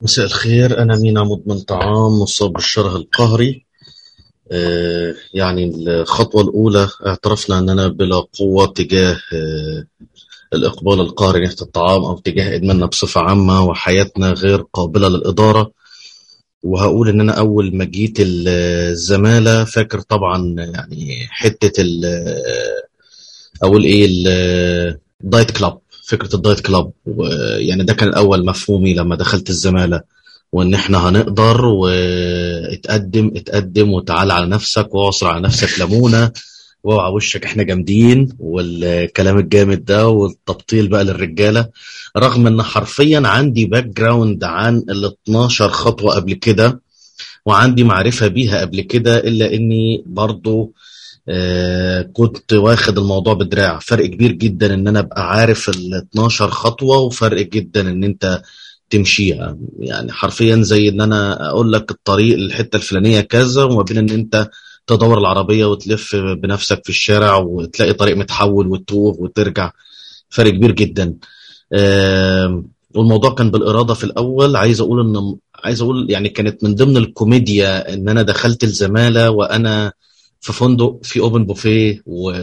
مساء الخير أنا مينا مدمن طعام مصاب بالشره القهري آه، يعني الخطوة الأولى اعترفنا أننا بلا قوة تجاه آه، الإقبال القهري ناحية الطعام أو تجاه إدماننا بصفة عامة وحياتنا غير قابلة للإدارة وهقول إن أنا أول ما جيت الزمالة فاكر طبعا يعني حتة ال أقول إيه الدايت كلاب فكرة الدايت كلاب ويعني ده كان الأول مفهومي لما دخلت الزمالة وإن إحنا هنقدر واتقدم اتقدم وتعال على نفسك واعصر على نفسك ليمونة واوعى وشك احنا جامدين والكلام الجامد ده والتبطيل بقى للرجالة رغم ان حرفيا عندي باك جراوند عن ال 12 خطوة قبل كده وعندي معرفة بيها قبل كده الا اني برضو آه كنت واخد الموضوع بدراع فرق كبير جدا ان انا ابقى عارف ال 12 خطوة وفرق جدا ان انت تمشيها يعني حرفيا زي ان انا اقول لك الطريق الحتة الفلانية كذا وما بين ان انت تدور العربية وتلف بنفسك في الشارع وتلاقي طريق متحول وتتوه وترجع فرق كبير جدا آه والموضوع كان بالإرادة في الأول عايز أقول إن عايز أقول يعني كانت من ضمن الكوميديا إن أنا دخلت الزمالة وأنا في فندق في أوبن بوفيه و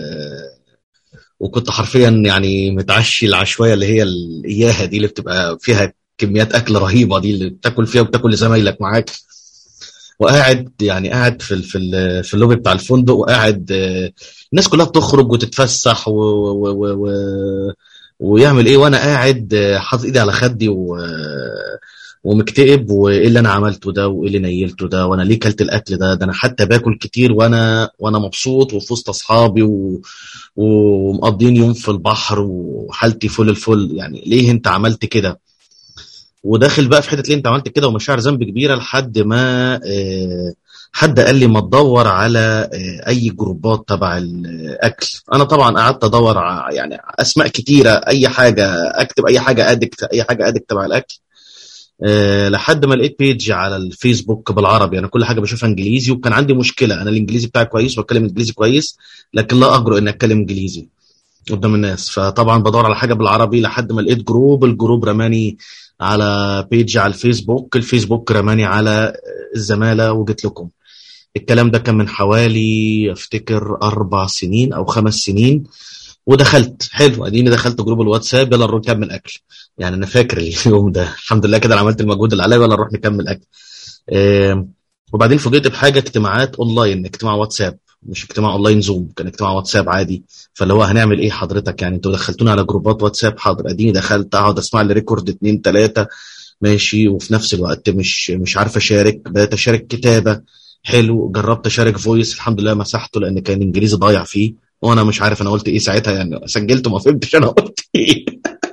وكنت حرفيا يعني متعشي العشوائيه اللي هي الاياها دي اللي بتبقى فيها كميات اكل رهيبه دي اللي بتاكل فيها وبتاكل لزمايلك معاك وقاعد يعني قاعد في ال في ال في اللوبي بتاع الفندق وقاعد الناس كلها بتخرج وتتفسح و و و و ويعمل ايه وانا قاعد حاطط ايدي على خدي و ومكتئب وايه اللي انا عملته ده وايه اللي نيلته ده وانا ليه كلت الاكل ده ده انا حتى باكل كتير وانا وانا مبسوط وفي وسط اصحابي و... ومقضين يوم في البحر وحالتي فل الفل يعني ليه انت عملت كده وداخل بقى في حته ليه انت عملت كده ومشاعر ذنب كبيره لحد ما حد قال لي ما تدور على اي جروبات تبع الاكل انا طبعا قعدت ادور يعني اسماء كتيره اي حاجه اكتب اي حاجه ادكت اي حاجه ادكت تبع الاكل أه لحد ما لقيت بيج على الفيسبوك بالعربي انا كل حاجه بشوفها انجليزي وكان عندي مشكله انا الانجليزي بتاعي كويس واتكلم انجليزي كويس لكن لا اجرؤ ان اتكلم انجليزي قدام الناس فطبعا بدور على حاجه بالعربي لحد ما لقيت جروب الجروب رماني على بيج على الفيسبوك الفيسبوك رماني على الزماله وجيت لكم الكلام ده كان من حوالي افتكر اربع سنين او خمس سنين ودخلت حلو اديني دخلت جروب الواتساب يلا نروح نكمل اكل يعني انا فاكر اليوم ده الحمد لله كده انا عملت المجهود اللي عليا يلا نروح نكمل اكل آه وبعدين فوجئت بحاجه اجتماعات اونلاين اجتماع واتساب مش اجتماع اونلاين زوم كان اجتماع واتساب عادي فاللي هو هنعمل ايه حضرتك يعني انتوا دخلتونا على جروبات واتساب حاضر اديني دخلت اقعد اسمع لي ريكورد اتنين تلاته ماشي وفي نفس الوقت مش مش عارف اشارك بدات اشارك كتابه حلو جربت اشارك فويس الحمد لله مسحته لان كان انجليزي ضايع فيه وانا مش عارف انا قلت ايه ساعتها يعني سجلت وما فهمتش انا قلت ايه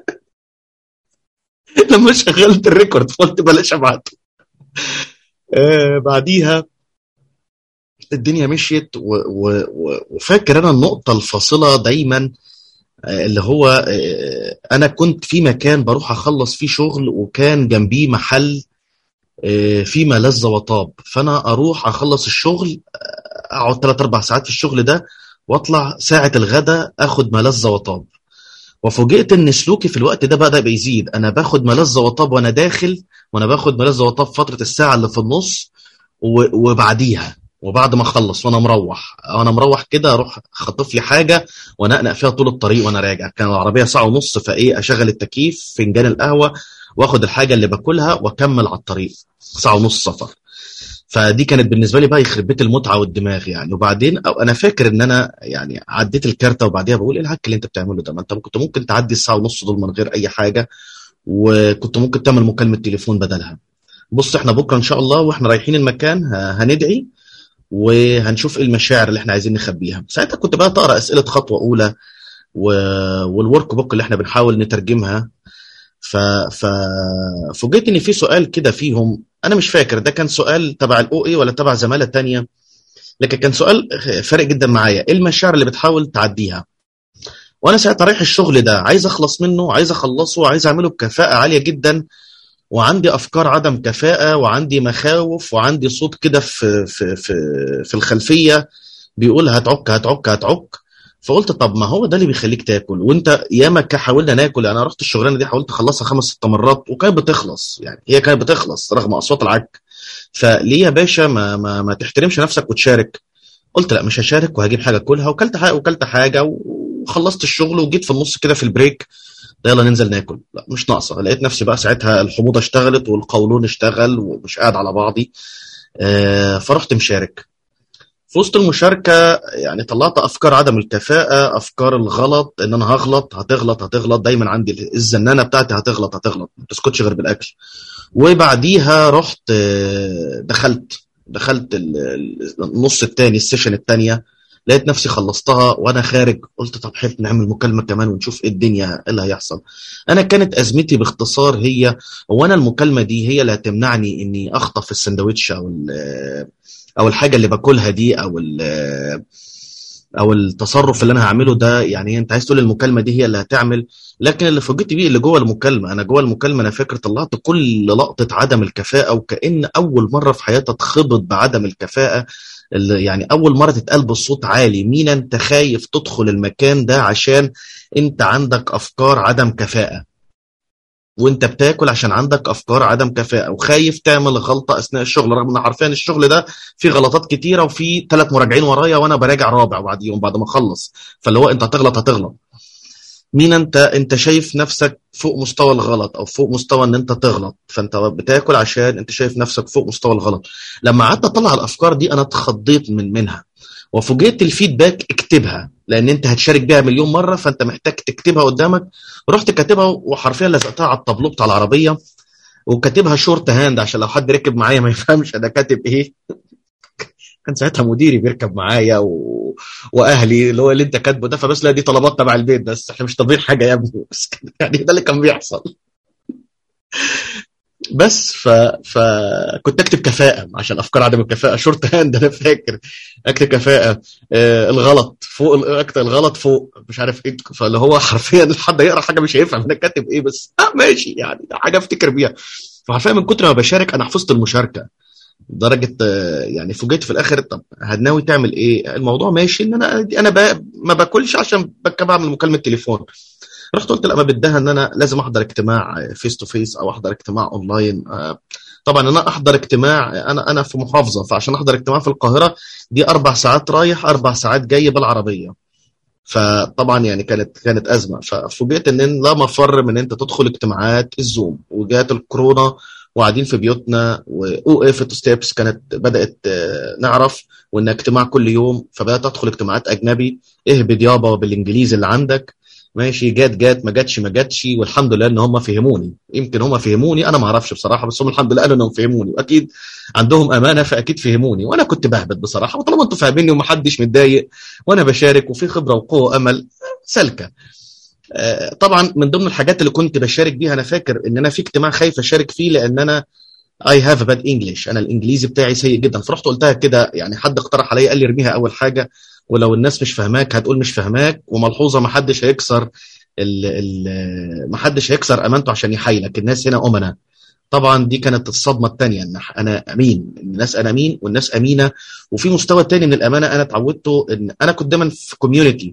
لما شغلت الريكورد قلت بلاش ابعته آه بعديها الدنيا مشيت و و و وفاكر انا النقطه الفاصله دايما آه اللي هو آه انا كنت في مكان بروح اخلص فيه شغل وكان جنبيه محل في ملذ وطاب فانا اروح اخلص الشغل اقعد 3 4 ساعات في الشغل ده واطلع ساعه الغداء اخد ملذ وطاب وفوجئت ان سلوكي في الوقت ده بدا بيزيد انا باخد ملذ وطاب وانا داخل وانا باخد ملذ وطاب فتره الساعه اللي في النص وبعديها وبعد ما اخلص وانا مروح وانا مروح كده اروح خطف لي حاجه وانقنق فيها طول الطريق وانا راجع كان العربيه ساعه ونص فايه اشغل التكييف فنجان القهوه واخد الحاجه اللي باكلها واكمل على الطريق ساعه ونص سفر فدي كانت بالنسبه لي بقى يخرب بيت المتعه والدماغ يعني وبعدين أو انا فاكر ان انا يعني عديت الكارته وبعديها بقول ايه الهك اللي انت بتعمله ده ما انت كنت ممكن تعدي الساعه ونص دول من غير اي حاجه وكنت ممكن تعمل مكالمه تليفون بدلها بص احنا بكره ان شاء الله واحنا رايحين المكان هندعي وهنشوف ايه المشاعر اللي احنا عايزين نخبيها ساعتها كنت بقى تقرا اسئله خطوه اولى و... والورك بوك اللي احنا بنحاول نترجمها ف ففوجئت ان في سؤال كده فيهم انا مش فاكر ده كان سؤال تبع الاو اي ولا تبع زماله تانية لكن كان سؤال فارق جدا معايا ايه المشاعر اللي بتحاول تعديها وانا ساعتها رايح الشغل ده عايز اخلص منه عايز اخلصه عايز اعمله بكفاءه عاليه جدا وعندي افكار عدم كفاءه وعندي مخاوف وعندي صوت كده في في في في الخلفيه بيقول هتعك هتعك هتعك فقلت طب ما هو ده اللي بيخليك تاكل وانت ياما حاولنا ناكل انا رحت الشغلانه دي حاولت اخلصها خمس ست مرات وكانت بتخلص يعني هي كانت بتخلص رغم اصوات العك فليه يا باشا ما, ما, ما تحترمش نفسك وتشارك قلت لا مش هشارك وهجيب حاجه اكلها وكلت حاجه وكلت حاجه وخلصت الشغل وجيت في النص كده في البريك يلا ننزل ناكل لا مش ناقصه لقيت نفسي بقى ساعتها الحموضه اشتغلت والقولون اشتغل ومش قاعد على بعضي آه فرحت مشارك في وسط المشاركه يعني طلعت افكار عدم الكفاءه افكار الغلط ان انا هغلط هتغلط هتغلط دايما عندي الزنانه بتاعتي هتغلط هتغلط ما تسكتش غير بالاكل وبعديها رحت دخلت دخلت النص الثاني السيشن الثانيه لقيت نفسي خلصتها وانا خارج قلت طب حلو نعمل مكالمه كمان ونشوف ايه الدنيا ايه اللي هيحصل انا كانت ازمتي باختصار هي هو انا المكالمه دي هي اللي هتمنعني اني اخطف السندوتش او او الحاجه اللي باكلها دي او او التصرف اللي انا هعمله ده يعني انت عايز تقول المكالمه دي هي اللي هتعمل لكن اللي فوجئت بيه اللي جوه المكالمه انا جوه المكالمه انا فاكر طلعت كل لقطه عدم الكفاءه وكان اول مره في حياتي اتخبط بعدم الكفاءه اللي يعني اول مره تتقال بصوت عالي مين انت خايف تدخل المكان ده عشان انت عندك افكار عدم كفاءه وانت بتاكل عشان عندك افكار عدم كفاءه وخايف تعمل غلطه اثناء الشغل رغم ان حرفيا الشغل ده فيه غلطات كتيره وفي ثلاث مراجعين ورايا وانا براجع رابع بعد يوم بعد ما اخلص فاللي هو انت هتغلط هتغلط مين انت انت شايف نفسك فوق مستوى الغلط او فوق مستوى ان انت تغلط فانت بتاكل عشان انت شايف نفسك فوق مستوى الغلط لما قعدت اطلع الافكار دي انا اتخضيت من منها وفوجئت الفيدباك اكتبها لان انت هتشارك بيها مليون مره فانت محتاج تكتبها قدامك رحت كاتبها وحرفيا لزقتها على الطابلو بتاع العربيه وكاتبها شورت هاند عشان لو حد ركب معايا ما يفهمش انا كاتب ايه كان ساعتها مديري بيركب معايا و... واهلي اللي هو اللي انت كاتبه ده فبس لا دي طلبات تبع البيت بس احنا مش طالبين حاجه يا ابني بس يعني ده اللي كان بيحصل بس ف... فكنت اكتب كفاءه عشان افكار عدم الكفاءه شورت هاند انا فاكر اكتب كفاءه آه الغلط فوق اكتب الغلط فوق مش عارف ايه فاللي هو حرفيا حد يقرا حاجه مش هيفهم انا كاتب ايه بس اه ماشي يعني حاجه افتكر بيها فحرفيا من كتر ما بشارك انا حفظت المشاركه لدرجه يعني فوجئت في الاخر طب هناوي تعمل ايه الموضوع ماشي ان انا انا ب... ما باكلش عشان بعمل مكالمه تليفون رحت قلت لا ما بدها ان انا لازم احضر اجتماع فيس تو فيس او احضر اجتماع اونلاين طبعا انا احضر اجتماع انا انا في محافظه فعشان احضر اجتماع في القاهره دي اربع ساعات رايح اربع ساعات جاي بالعربيه فطبعا يعني كانت كانت ازمه ففوجئت ان لا مفر من انت تدخل اجتماعات الزوم وجات الكورونا وقاعدين في بيوتنا واوقفت ستيبس كانت بدات نعرف وان اجتماع كل يوم فبدات ادخل اجتماعات اجنبي اهبد يابا بالانجليزي اللي عندك ماشي جات جات ما جاتش ما جاتش والحمد لله ان هم فهموني يمكن هم فهموني انا ما اعرفش بصراحه بس هم الحمد لله قالوا انهم فهموني واكيد عندهم امانه فاكيد فهموني وانا كنت بهبط بصراحه وطالما انتوا فاهميني ومحدش متضايق وانا بشارك وفي خبره وقوه وامل سلكه طبعا من ضمن الحاجات اللي كنت بشارك بيها انا فاكر ان انا في اجتماع خايف اشارك فيه لان انا اي هاف باد انجلش انا الانجليزي بتاعي سيء جدا فرحت قلتها كده يعني حد اقترح عليا قال لي ارميها اول حاجه ولو الناس مش فاهماك هتقول مش فاهماك وملحوظه ما حدش هيكسر ال ال ما حدش هيكسر امانته عشان يحايلك الناس هنا امنا طبعا دي كانت الصدمه الثانيه ان انا امين الناس انا امين والناس امينه وفي مستوى تاني من الامانه انا اتعودته ان انا كنت دايما في كوميونتي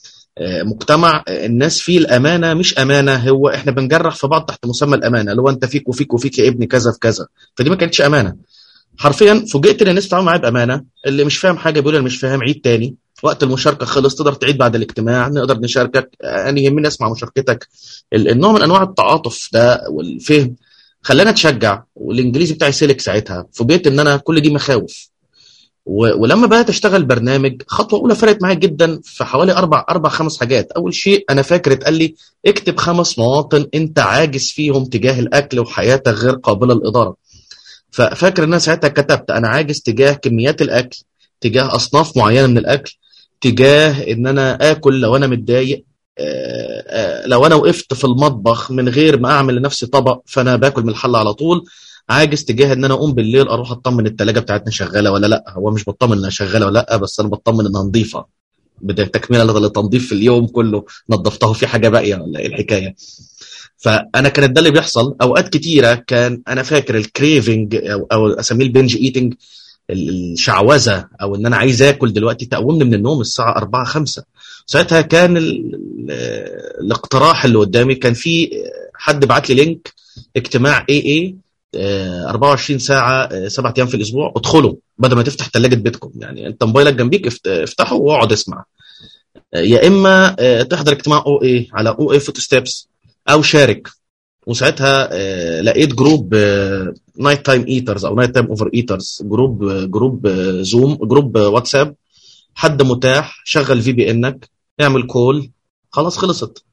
مجتمع الناس فيه الامانه مش امانه هو احنا بنجرح في بعض تحت مسمى الامانه اللي هو انت فيك وفيك وفيك يا ابني كذا في كذا فدي ما كانتش امانه حرفيا فوجئت ان الناس بتتعامل معايا بامانه اللي مش فاهم حاجه بيقول انا مش فاهم عيد تاني وقت المشاركه خلص تقدر تعيد بعد الاجتماع نقدر نشاركك انا يهمني اسمع مشاركتك النوع من انواع التعاطف ده والفهم خلاني اتشجع والانجليزي بتاعي سلك ساعتها فوجئت ان انا كل دي مخاوف ولما بدات اشتغل برنامج خطوه اولى فرقت معايا جدا في حوالي اربع اربع خمس حاجات اول شيء انا فاكر اتقال لي اكتب خمس مواطن انت عاجز فيهم تجاه الاكل وحياتك غير قابله للاداره ففاكر ان انا ساعتها كتبت انا عاجز تجاه كميات الاكل تجاه اصناف معينه من الاكل تجاه ان انا اكل لو انا متضايق لو انا وقفت في المطبخ من غير ما اعمل لنفسي طبق فانا باكل من الحله على طول عاجز تجاه ان انا اقوم بالليل اروح اطمن التلاجة بتاعتنا شغاله ولا لا هو مش بطمن انها شغاله ولا لا بس انا بطمن انها نظيفه تكمله للتنظيف في اليوم كله نظفتها في حاجه باقيه ولا ايه الحكايه فانا كانت ده اللي بيحصل اوقات كتيره كان انا فاكر الكريفنج او, أو اسميه البنج ايتنج الشعوذه او ان انا عايز اكل دلوقتي تقومني من النوم الساعه 4 5 ساعتها كان ال ال الاقتراح اللي قدامي كان في حد بعت لي لينك اجتماع اي اي 24 ساعه 7 ايام في الاسبوع ادخلوا بدل ما تفتح ثلاجه بيتكم يعني انت موبايلك جنبيك افتحه واقعد اسمع يا اما تحضر اجتماع او اي على او اي فوت ستيبس او شارك وساعتها لقيت جروب نايت تايم ايترز او نايت تايم اوفر ايترز جروب جروب زوم جروب واتساب حد متاح شغل في بي انك اعمل كول خلاص خلصت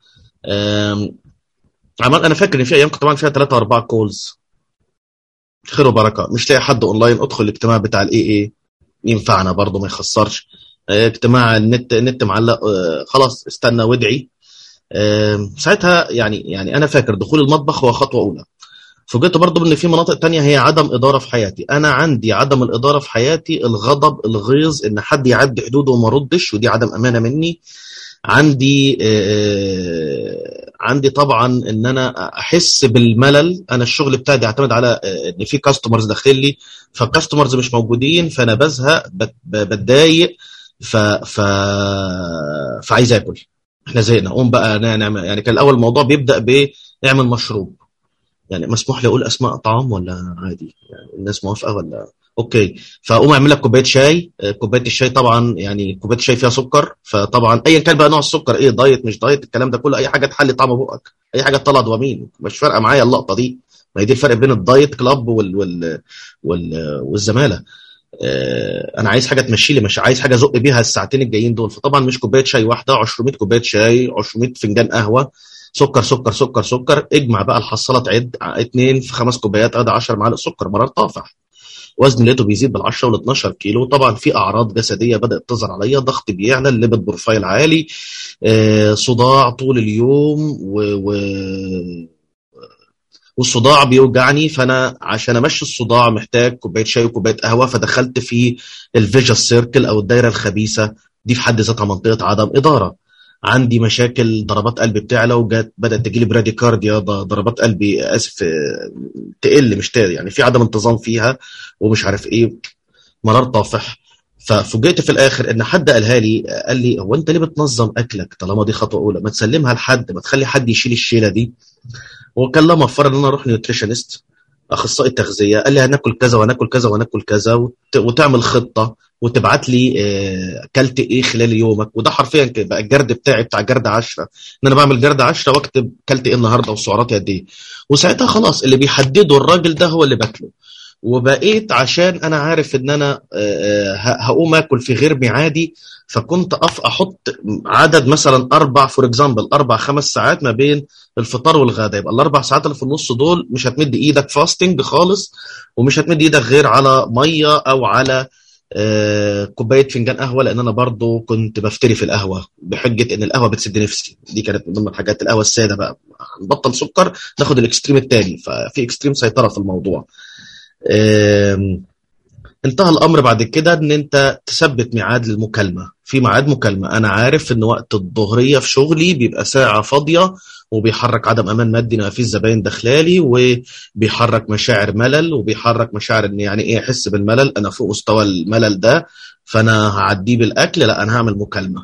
عمل انا فاكر ان في ايام كنت بعمل فيها ثلاثة اربعة كولز خير وبركه مش لاقي حد اونلاين ادخل الاجتماع بتاع الاي اي ينفعنا برضه ما يخسرش اجتماع النت النت معلق خلاص استنى وادعي ساعتها يعني يعني انا فاكر دخول المطبخ هو خطوه اولى فوجئت برضه ان في مناطق تانية هي عدم اداره في حياتي انا عندي عدم الاداره في حياتي الغضب الغيظ ان حد يعدي حدوده وما ردش ودي عدم امانه مني عندي آه عندي طبعا ان انا احس بالملل انا الشغل بتاعي بيعتمد على ان في كاستمرز داخل لي فالكاستمرز مش موجودين فانا بزهق بتضايق ف ف فعايز اكل احنا زهقنا قوم بقى نعمل يعني كان الاول الموضوع بيبدا بنعمل مشروب يعني مسموح لي اقول اسماء طعام ولا عادي يعني الناس موافقه ولا اوكي فاقوم اعمل لك كوبايه شاي كوبايه الشاي طبعا يعني كوبايه الشاي فيها سكر فطبعا ايا كان بقى نوع السكر ايه دايت مش دايت الكلام ده كله اي حاجه تحلي طعم بقك اي حاجه تطلع دوبامين مش فارقه معايا اللقطه دي ما هي دي الفرق بين الدايت كلاب وال وال وال والزماله انا عايز حاجه تمشي لي مش عايز حاجه ازق بيها الساعتين الجايين دول فطبعا مش كوبايه شاي واحده 200 كوبايه شاي 200 فنجان قهوه سكر سكر سكر سكر اجمع بقى الحصاله تعد اتنين في خمس كوبايات ادي 10 معالق سكر مرار طافح وزن لقيته بيزيد بال 10 وال 12 كيلو طبعا في اعراض جسديه بدات تظهر عليا ضغط بيعلى الليبيد بروفايل عالي آه، صداع طول اليوم و, و... والصداع بيوجعني فانا عشان امشي الصداع محتاج كوبايه شاي وكوبايه قهوه فدخلت في الفيجاس سيركل او الدايره الخبيثه دي في حد ذاتها منطقه عدم اداره عندي مشاكل ضربات قلبي بتعلى وجات بدات تجي لي براديكارديا ضربات قلبي اسف تقل مش تقل يعني في عدم انتظام فيها ومش عارف ايه مرار طافح ففوجئت في الاخر ان حد قالها لي قال لي هو انت ليه بتنظم اكلك طالما دي خطوه اولى ما تسلمها لحد ما تخلي حد يشيل الشيله دي وكان لما مفر ان انا اروح نيوتريشنست اخصائي تغذيه قال لي هناكل كذا وهناكل كذا وهناكل كذا وت... وتعمل خطه وتبعت لي اكلت ايه خلال يومك وده حرفيا بقى الجرد بتاعي بتاع جرد 10 ان انا بعمل جرد 10 واكتب كلت ايه النهارده وسعراتي قد ايه وساعتها خلاص اللي بيحدده الراجل ده هو اللي باكله وبقيت عشان انا عارف ان انا هقوم اكل في غير ميعادي فكنت أف احط عدد مثلا اربع فور اكزامبل اربع خمس ساعات ما بين الفطار والغداء يبقى الاربع ساعات اللي في النص دول مش هتمد ايدك فاستنج خالص ومش هتمد ايدك غير على ميه او على آه كوبايه فنجان قهوه لان انا برضو كنت بفتري في القهوه بحجه ان القهوه بتسد نفسي دي كانت من ضمن الحاجات القهوه الساده بقى نبطل سكر ناخد الاكستريم التاني ففي اكستريم سيطره في الموضوع آه انتهى الامر بعد كده ان انت تثبت ميعاد للمكالمه في ميعاد مكالمه انا عارف ان وقت الظهريه في شغلي بيبقى ساعه فاضيه وبيحرك عدم امان مادي ان في الزباين داخلالي وبيحرك مشاعر ملل وبيحرك مشاعر ان يعني ايه احس بالملل انا فوق مستوى الملل ده فانا هعديه بالاكل لا انا هعمل مكالمه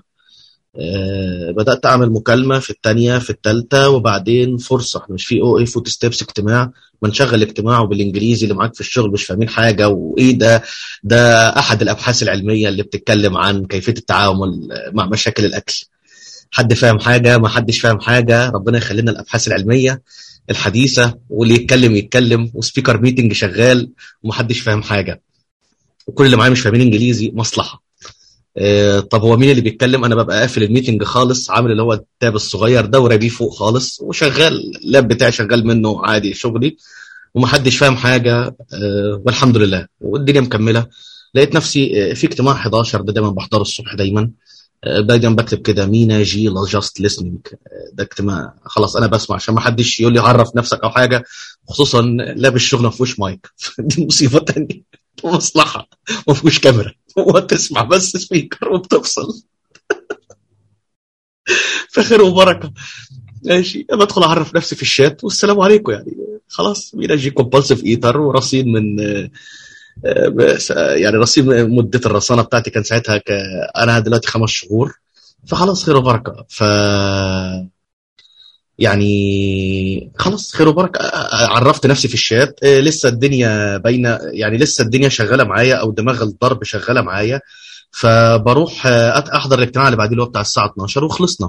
أه بدات اعمل مكالمه في الثانيه في الثالثه وبعدين فرصه احنا مش في او اي فوت ستيبس اجتماع ما نشغل اجتماع وبالانجليزي اللي معاك في الشغل مش فاهمين حاجه وايه ده ده احد الابحاث العلميه اللي بتتكلم عن كيفيه التعامل مع مشاكل الاكل حد فاهم حاجه ما حدش فاهم حاجه ربنا يخلينا الابحاث العلميه الحديثه واللي يتكلم يتكلم وسبيكر ميتنج شغال ومحدش فاهم حاجه وكل اللي معايا مش فاهمين انجليزي مصلحه آه طب هو مين اللي بيتكلم انا ببقى قافل الميتنج خالص عامل اللي هو التاب الصغير ده ورابيه فوق خالص وشغال اللاب بتاعي شغال منه عادي شغلي ومحدش فاهم حاجه آه والحمد لله والدنيا مكمله لقيت نفسي في اجتماع 11 ده دايما بحضره الصبح دايما دايما بكتب كده مينا جي لا جاست listening ده اجتماع خلاص انا بسمع عشان ما حدش يقول لي عرف نفسك او حاجه خصوصا لابس شغل ما فيهوش مايك دي مصيبه ثانيه مصلحه ما فيهوش كاميرا وتسمع بس سبيكر وبتفصل فخير وبركه ماشي بدخل اعرف نفسي في الشات والسلام عليكم يعني خلاص مينا جي كومبالسيف ايتر ورصيد من يعني رصيد مده الرصانه بتاعتي كان ساعتها ك... انا دلوقتي خمس شهور فخلاص خير وبركه ف يعني خلاص خير وبركه عرفت نفسي في الشات لسه الدنيا باينه يعني لسه الدنيا شغاله معايا او دماغ الضرب شغاله معايا فبروح احضر الاجتماع اللي بعديه اللي هو بتاع الساعه 12 وخلصنا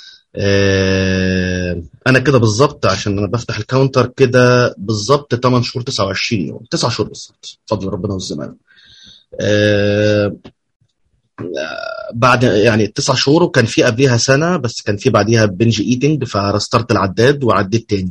انا كده بالظبط عشان انا بفتح الكاونتر كده بالظبط 8 شهور 29 يوم 9 شهور بالظبط بفضل ربنا والزمان بعد يعني تسع شهور وكان في قبليها سنه بس كان في بعديها بنج ايتنج فرسترت العداد وعديت تاني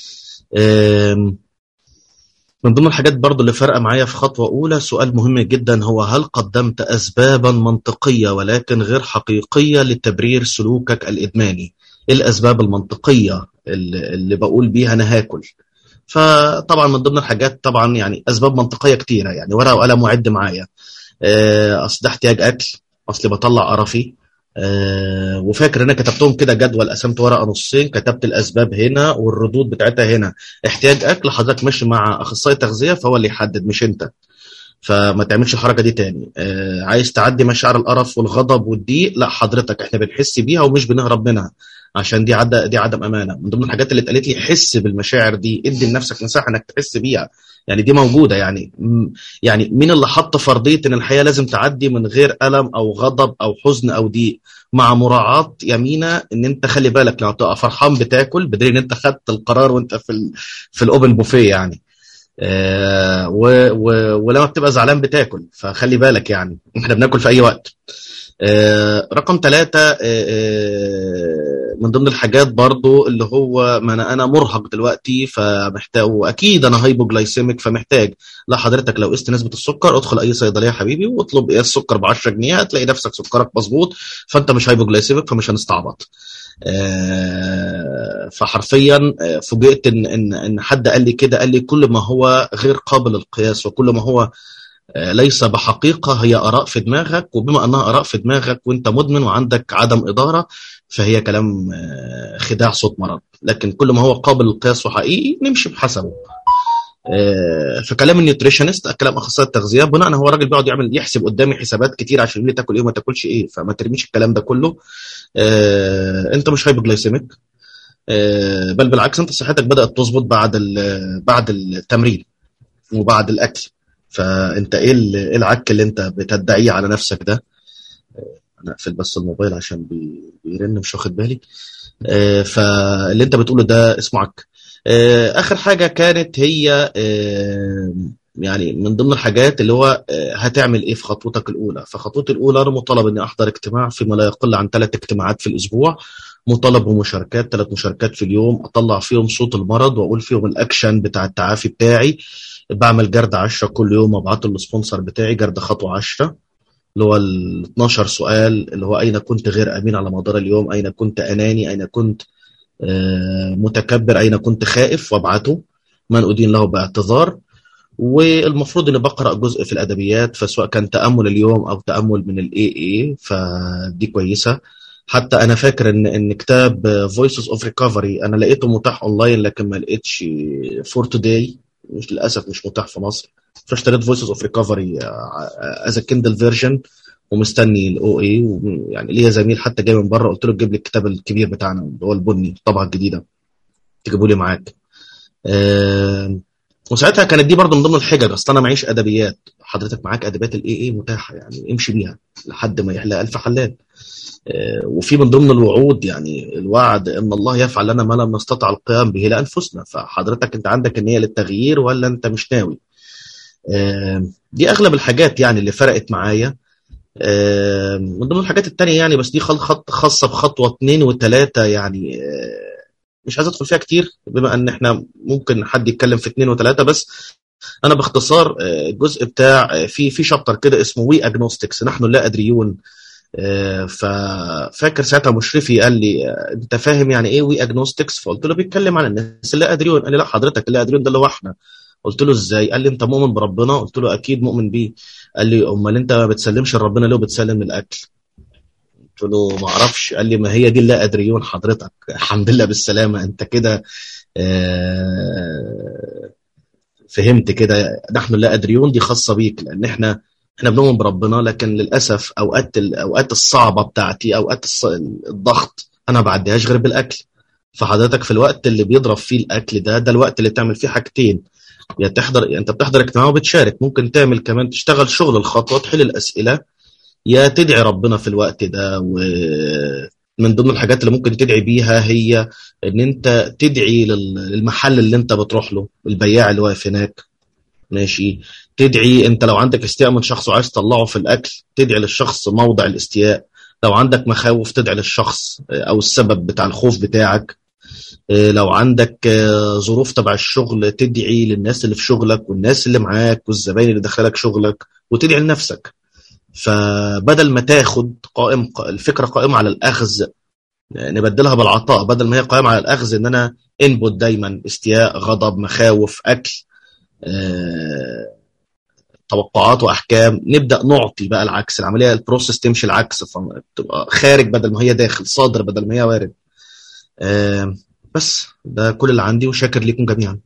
من ضمن الحاجات برضو اللي فرقه معايا في خطوه اولى سؤال مهم جدا هو هل قدمت اسبابا منطقيه ولكن غير حقيقيه لتبرير سلوكك الادماني ايه الاسباب المنطقيه اللي, اللي بقول بيها انا هاكل فطبعا من ضمن الحاجات طبعا يعني اسباب منطقيه كتيره يعني ورقه وقلم وعد معايا اصل ده احتياج اكل اصل بطلع قرفي أه وفاكر ان انا كتبتهم كده جدول قسمت ورقه نصين كتبت الاسباب هنا والردود بتاعتها هنا احتياج اكل حضرتك ماشي مع اخصائي تغذيه فهو اللي يحدد مش انت فما تعملش الحركه دي تاني أه عايز تعدي مشاعر القرف والغضب والضيق لا حضرتك احنا بنحس بيها ومش بنهرب منها عشان دي عد... دي عدم امانه من ضمن الحاجات اللي اتقالت لي حس بالمشاعر دي ادي لنفسك مساحه انك تحس بيها يعني دي موجوده يعني يعني مين اللي حط فرضيه ان الحياه لازم تعدي من غير الم او غضب او حزن او ضيق مع مراعاه يمينه ان انت خلي بالك لو تبقى فرحان بتاكل بدليل ان انت خدت القرار وانت في ال... في الاوبن بوفيه يعني آه و... و... ولما بتبقى زعلان بتاكل فخلي بالك يعني احنا بناكل في اي وقت آه رقم ثلاثة آه من ضمن الحاجات برضو اللي هو ما انا انا مرهق دلوقتي فمحتاج واكيد انا هايبوجلايسيميك فمحتاج لا حضرتك لو قست نسبه السكر ادخل اي صيدليه حبيبي واطلب قياس سكر ب 10 جنيه هتلاقي نفسك سكرك مظبوط فانت مش هايبوجلايسيميك فمش هنستعبط آه فحرفيا فوجئت ان ان ان حد قال لي كده قال لي كل ما هو غير قابل للقياس وكل ما هو ليس بحقيقة هي آراء في دماغك وبما أنها آراء في دماغك وأنت مدمن وعندك عدم إدارة فهي كلام خداع صوت مرض لكن كل ما هو قابل للقياس وحقيقي نمشي بحسبه فكلام النيوتريشنست كلام اخصائي التغذيه بناء هو راجل بيقعد يعمل يحسب قدامي حسابات كتير عشان يقول لي تاكل ايه وما تاكلش ايه فما ترميش الكلام ده كله انت مش هايبوجلايسيميك بل بالعكس انت صحتك بدات تظبط بعد بعد التمرين وبعد الاكل فانت ايه ايه العك اللي انت بتدعيه على نفسك ده انا اقفل بس الموبايل عشان بيرن مش واخد بالي آه فاللي انت بتقوله ده اسمه عك آه اخر حاجه كانت هي آه يعني من ضمن الحاجات اللي هو هتعمل ايه في خطوتك الاولى فخطوتي الاولى انا مطالب اني احضر اجتماع فيما لا يقل عن ثلاث اجتماعات في الاسبوع مطالب بمشاركات ثلاث مشاركات في اليوم اطلع فيهم صوت المرض واقول فيهم الاكشن بتاع التعافي بتاعي بعمل جرد 10 كل يوم ابعته للسبونسر بتاعي جرد خطوه 10 اللي هو ال 12 سؤال اللي هو اين كنت غير امين على مدار اليوم اين كنت اناني اين كنت متكبر اين كنت خائف وابعته من ادين له باعتذار والمفروض اني بقرا جزء في الادبيات فسواء كان تامل اليوم او تامل من الاي اي فدي كويسه حتى انا فاكر ان ان كتاب فويسز اوف ريكفري انا لقيته متاح اونلاين لكن ما لقيتش فور توداي مش للاسف مش متاح في مصر فاشتريت فويسز اوف ريكفري از كيندل فيرجن ومستني الاو اي يعني ليا زميل حتى جاي من بره قلت له تجيب لي الكتاب الكبير بتاعنا اللي هو البني الطبعه الجديده تجيبوا لي معاك أه وساعتها كانت دي برضه من ضمن الحجج اصل انا معيش ادبيات حضرتك معاك ادبيات الاي اي متاحه يعني امشي بيها لحد ما يحلى الف حلال أه وفي من ضمن الوعود يعني الوعد ان الله يفعل لنا ما لم نستطع القيام به لانفسنا فحضرتك انت عندك النيه للتغيير ولا انت مش ناوي أه دي اغلب الحاجات يعني اللي فرقت معايا أه من ضمن الحاجات التانية يعني بس دي خط خاصة بخطوة اتنين وتلاتة يعني مش عايز ادخل فيها كتير بما ان احنا ممكن حد يتكلم في اتنين وتلاتة بس انا باختصار الجزء بتاع في في شابتر كده اسمه وي اجنوستكس نحن لا ادريون ففاكر ساعتها مشرفي قال لي انت فاهم يعني ايه وي اجنوستكس فقلت له بيتكلم عن الناس اللي لا ادريون قال لي لا حضرتك اللي ادريون ده اللي هو احنا قلت له ازاي قال لي انت مؤمن بربنا قلت له اكيد مؤمن بيه قال لي امال انت ما بتسلمش لربنا ليه وبتسلم الاكل قلت له ما اعرفش قال لي ما هي دي اللا ادريون حضرتك الحمد لله بالسلامه انت كده فهمت كده نحن لا ادريون دي خاصه بيك لان احنا احنا بنؤمن بربنا لكن للاسف اوقات الاوقات الصعبه بتاعتي اوقات الضغط انا ما بعديهاش غير بالاكل فحضرتك في الوقت اللي بيضرب فيه الاكل ده ده الوقت اللي بتعمل فيه حاجتين يا تحضر انت بتحضر اجتماع وبتشارك ممكن تعمل كمان تشتغل شغل الخطوه تحل الاسئله يا تدعي ربنا في الوقت ده ومن ضمن الحاجات اللي ممكن تدعي بيها هي ان انت تدعي للمحل اللي انت بتروح له البياع اللي واقف هناك ماشي تدعي انت لو عندك استياء من شخص وعايز تطلعه في الاكل تدعي للشخص موضع الاستياء لو عندك مخاوف تدعي للشخص او السبب بتاع الخوف بتاعك لو عندك ظروف تبع الشغل تدعي للناس اللي في شغلك والناس اللي معاك والزباين اللي دخلك شغلك وتدعي لنفسك فبدل ما تاخد قائم الفكره قائمه على الاخذ نبدلها بالعطاء بدل ما هي قائمه على الاخذ ان انا انبوت دايما استياء غضب مخاوف اكل أه توقعات واحكام نبدا نعطي بقى العكس العمليه البروسيس تمشي العكس فتبقى خارج بدل ما هي داخل صادر بدل ما هي وارد أه بس ده كل اللي عندي وشاكر ليكم جميعا